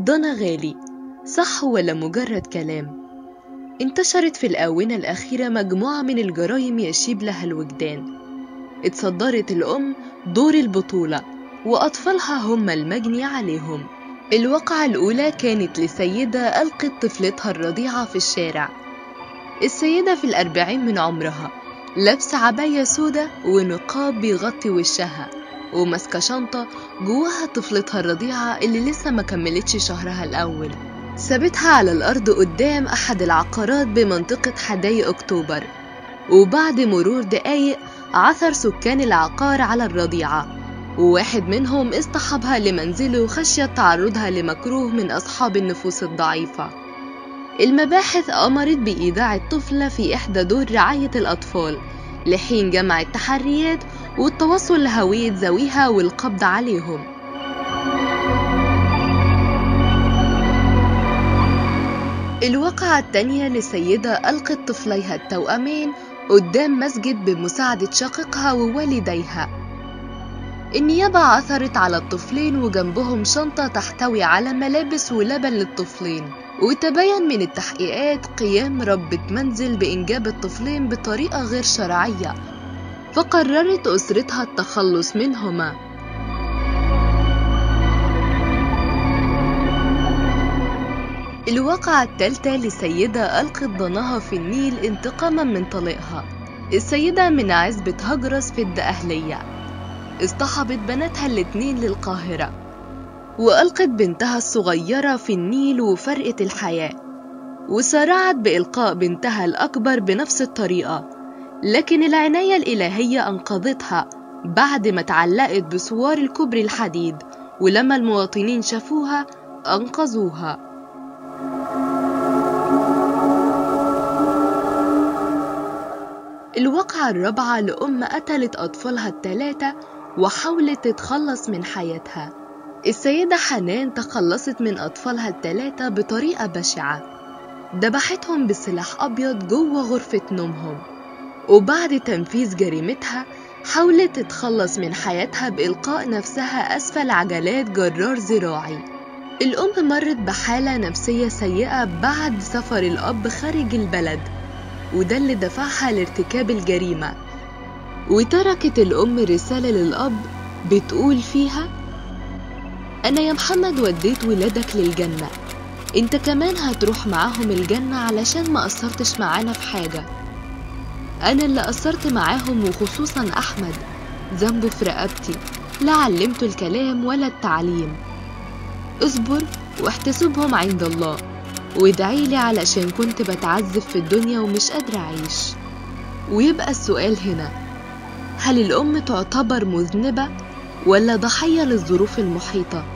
الضنا غالي صح ولا مجرد كلام انتشرت في الآونة الأخيرة مجموعة من الجرائم يشيب لها الوجدان اتصدرت الأم دور البطولة وأطفالها هم المجني عليهم الواقعة الأولى كانت لسيدة ألقت طفلتها الرضيعة في الشارع السيدة في الأربعين من عمرها لابسة عباية سودة ونقاب بيغطي وشها وماسكة شنطة جواها طفلتها الرضيعة اللي لسه ما كملتش شهرها الأول سابتها على الأرض قدام أحد العقارات بمنطقة حدائق أكتوبر وبعد مرور دقايق عثر سكان العقار على الرضيعة وواحد منهم اصطحبها لمنزله خشية تعرضها لمكروه من أصحاب النفوس الضعيفة المباحث أمرت بإيداع الطفلة في إحدى دور رعاية الأطفال لحين جمع التحريات والتوصل لهوية ذويها والقبض عليهم الواقعة التانية لسيدة ألقت طفليها التوأمين قدام مسجد بمساعدة شقيقها ووالديها النيابة عثرت على الطفلين وجنبهم شنطة تحتوي على ملابس ولبن للطفلين وتبين من التحقيقات قيام ربة منزل بإنجاب الطفلين بطريقة غير شرعية فقررت أسرتها التخلص منهما الواقعة الثالثة لسيدة ألقت ضناها في النيل انتقاما من طليقها السيدة من عزبة هجرس في الدقهلية اصطحبت بناتها الاتنين للقاهرة وألقت بنتها الصغيرة في النيل وفرقت الحياة وسارعت بإلقاء بنتها الأكبر بنفس الطريقة لكن العناية الإلهية أنقذتها بعد ما اتعلقت بسوار الكوبري الحديد ولما المواطنين شافوها أنقذوها الواقعة الرابعة لأم قتلت أطفالها التلاتة وحاولت تتخلص من حياتها السيدة حنان تخلصت من أطفالها التلاتة بطريقة بشعة دبحتهم بسلاح أبيض جوه غرفة نومهم وبعد تنفيذ جريمتها حاولت تتخلص من حياتها بإلقاء نفسها أسفل عجلات جرار زراعي الأم مرت بحالة نفسية سيئة بعد سفر الأب خارج البلد وده اللي دفعها لارتكاب الجريمة وتركت الأم رسالة للأب بتقول فيها أنا يا محمد وديت ولادك للجنة انت كمان هتروح معاهم الجنة علشان ما قصرتش معانا في حاجة أنا اللي قصرت معاهم وخصوصا أحمد ذنبه في رقبتي لا علمته الكلام ولا التعليم اصبر واحتسبهم عند الله وادعيلي علشان كنت بتعذب في الدنيا ومش قادرة أعيش ويبقى السؤال هنا هل الأم تعتبر مذنبة ولا ضحية للظروف المحيطة؟